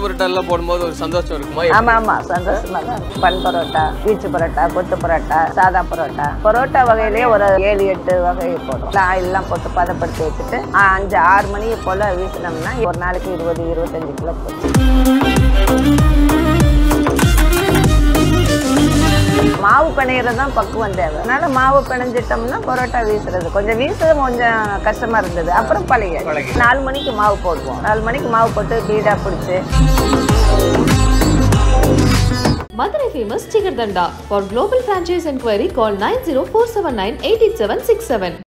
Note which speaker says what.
Speaker 1: பரோட்டா எல்லாம் போடும்போது ஒரு சந்தோஷம் இருக்குமா
Speaker 2: ஆமா ஆமா சந்தோஷமா தான் இருக்கும் பன் பரோட்டா பீச்சு பரோட்டா கொத்து பரோட்டா சாதா பரோட்டா பரோட்டா வகையிலேயே ஒரு ஏழு எட்டு வகை போடுறோம் ஆயில் எல்லாம் போட்டு பதப்படுத்தி வச்சுட்டு ஆ, அஞ்சு ஆறு மணி போல வீசினோம்னா ஒரு நாளைக்கு இருபது இருபத்தஞ்சு கிலோ போச்சு மாவு பிணையிறது தான் பக்குவம் தேவை அதனால மாவு பிணைஞ்சிட்டோம்னா பரோட்டா வீசுறது கொஞ்சம் வீசுறது கொஞ்சம் கஷ்டமா இருந்தது அப்புறம் பழைய
Speaker 1: பழகி.
Speaker 2: நாலு மணிக்கு மாவு போடுவோம் நாலு மணிக்கு மாவு போட்டு பீடா பிடிச்சி
Speaker 3: Madurai famous Chikardanda. For global franchise inquiry, call 90479 88767.